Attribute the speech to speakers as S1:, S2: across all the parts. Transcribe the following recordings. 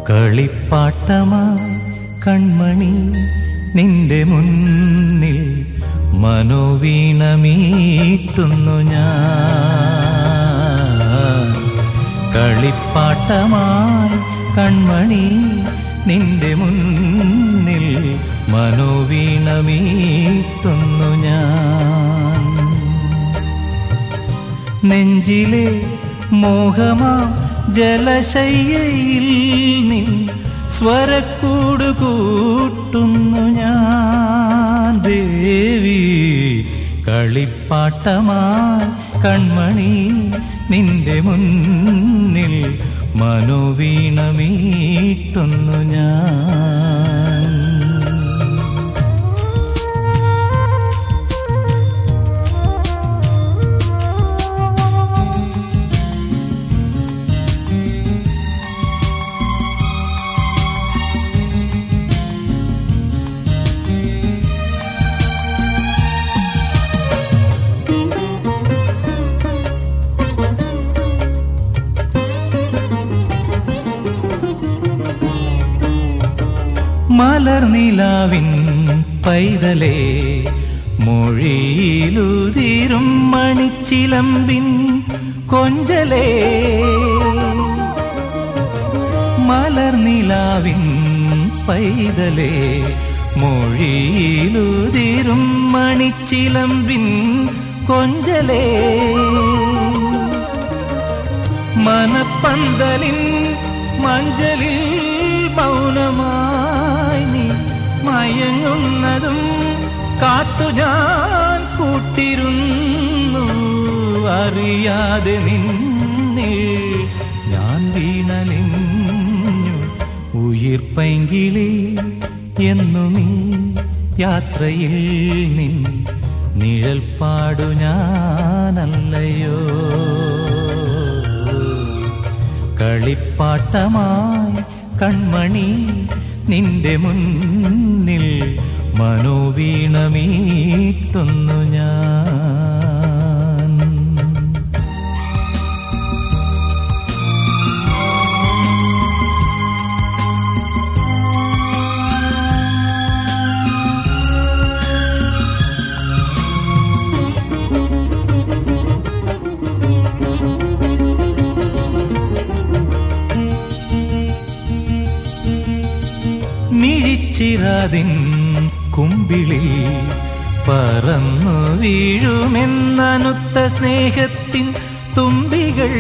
S1: കളിപ്പാട്ടമാ കൺമണി നിന്റെ മുന്നിൽ മനോവീണമീട്ടുന്നു ഞാൻ കളിപ്പാട്ടമായി കൺമണി നിന്റെ മുന്നിൽ മനോവീണമീട്ടുന്നു ഞാൻ നെഞ്ചിലെ മോഹമാം ജലശയ്യയിൽ നിൻ സ്വരക്കൂട് കൂട്ടുന്നു ഞാൻ ദേവി കളിപ്പാട്ടമായി കൺമണി നിന്റെ മുന്നിൽ മനോവീണമീട്ടുന്നു ഞാൻ മലർനിലാവിൻ പൈതലേ മൊഴിയിലുതിരും മണിച്ചിലമ്പിൻ കൊഞ്ചലേ മലർനിലാവിൻ പൈതലേ മൊഴിയിലുതിരും മണിച്ചിലമ്പിൻ കൊഞ്ചലേ മനപ്പന്തലിൻ മഞ്ചലിൽ മൗനമായി നീ മയങ്ങുന്നതും കാത്തു ഞാൻ കൂട്ടിരുന്നു അറിയാതെ നിന്നിൽ ഞാൻ വീണലിഞ്ഞു ഉയിർപ്പൈങ്കിളി എന്നു നീ യാത്രയിൽ നിൻ നിഴൽ പാടു ഞാനല്ലയോ കളിപ്പാട്ടമായി കൺമണി നിന്റെ മുന്നിൽ മനോവീണമീട്ടുന്നു ഞാൻ മിഴിച്ചിറാതിൻ കുമ്പിളിൽ പറന്നു വീഴുമെന്നനുത്ത സ്നേഹത്തിൻ തുമ്പികൾ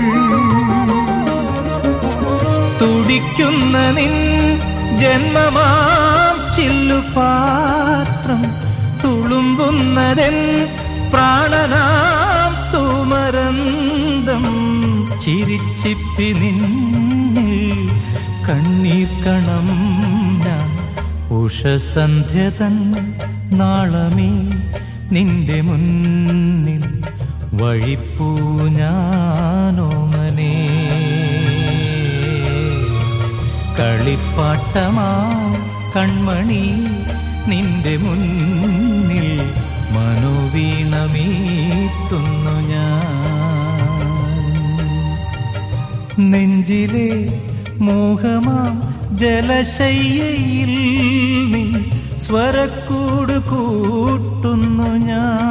S1: തുടിക്കുന്ന നിൻ ജന്മമാം ചില്ലുപാത്രം തുളുമ്പുന്നതെൻ പ്രാണനാം തൂമരന്തം ചിരിച്ചിപ്പി നിന്നിൽ കണ്ണീർ കണം ഞാൻ ഉഷസന്ധ്യതൻ നാളമേ നിന്റെ മുന്നിൽ വഴിപ്പൂ ഞാനോമനേ കളിപ്പാട്ടമാ കൺമണി നിന്റെ മുന്നിൽ മനോവീണമീട്ടുന്നു ഞാൻ നെഞ്ചിലെ മോഹമാം ജലശയ്യയിൽ നീ സ്വരക്കൂട് കൂട്ടുന്നു ഞാൻ